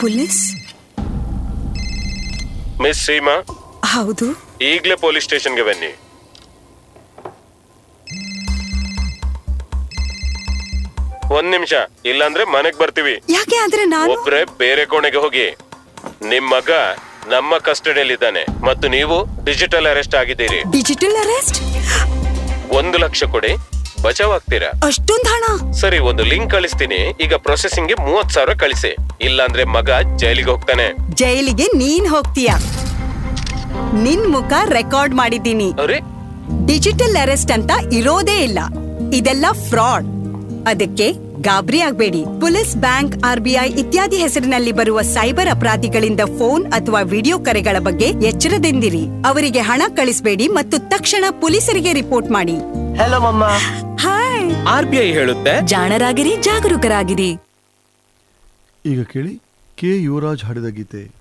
police miss Seema ಹೌದು ಈಗಲೇ police ಸ್ಟೇಷನ್ಗೆ ಬನ್ನಿ ಒಂದ್ ನಿಮಿಷ ಇಲ್ಲಾಂದ್ರೆ ಮನೆಗ್ ಬರ್ತೀವಿ ಯಾಕೆ ಆದ್ರೆ ನಾನು ಒಬ್ರೆ ಬೇರೆ ಕೋಣೆಗೆ ಹೋಗಿ ನಿಮ್ ಮಗ ನಮ್ಮ ಕಸ್ಟಡಿಯಲ್ಲಿದ್ದಾನೆ ಮತ್ತು ನೀವು ಡಿಜಿಟಲ್ ಅರೆಸ್ಟ್ ಆಗಿದ್ದೀರಿ ಡಿಜಿಟಲ್ ಅರೆಸ್ಟ್ ಒಂದು ಲಕ್ಷ ಕೊಡಿ ಬಚಾವ್ ಆಗ್ತೀರಾ ಅಷ್ಟೊಂದ್ ಹಣ ಸರಿ ಒಂದು ಲಿಂಕ್ ಕಳಿಸ್ತೀನಿ ಈಗ ಪ್ರೊಸೆಸಿಂಗ್ಗೆ ಮೂವತ್ ಸಾವಿರ ಕಳಿಸಿ ಇಲ್ಲಾಂದ್ರೆ ಮಗ ಜೈಲಿಗೆ ಹೋಗ್ತಾನೆ ಜೈಲಿಗೆ ನೀನ್ ಹೋಗ್ತೀಯ ನಿನ್ ಮುಖ ರೆಕಾರ್ಡ್ ಮಾಡಿದ್ದೀನಿ ಅರೆ ಡಿಜಿಟಲ್ ಅರೆಸ್ಟ್ ಅಂತ ಇರೋದೇ ಇಲ್ಲ ಇದೆಲ್ಲ ಫ್ರಾಡ್ ಅದಕ್ಕೆ ಗಾಬರಿ ಆಗ್ಬೇಡಿ ಪೊಲೀಸ್ ಬ್ಯಾಂಕ್ ಆರ್ಬಿಐ ಇತ್ಯಾದಿ ಹೆಸರಿನಲ್ಲಿ ಬರುವ ಸೈಬರ್ ಅಪರಾಧಿಗಳಿಂದ ಫೋನ್ ಅಥವಾ ವಿಡಿಯೋ ಕರೆಗಳ ಬಗ್ಗೆ ಎಚ್ಚರದಿಂದಿರಿ ಅವರಿಗೆ ಹಣ ಕಳಿಸಬೇಡಿ ಮತ್ತು ತಕ್ಷಣ ಪೊಲೀಸರಿಗೆ ರಿಪೋರ್ಟ್ ಮಾಡಿ ಹಲೋ ಮಮ್ಮ ಹಾಯ್ ಆರ್ ಬಿ ಐ ಹೇಳುತ್ತೆ ಜಾಣರಾಗಿರಿ ಜಾಗರೂಕರಾಗಿರಿ ಈಗ ಕೇಳಿ ಕೆ ಯುವರಾಜ್ ಹಾಡಿದ ಗೀತೆ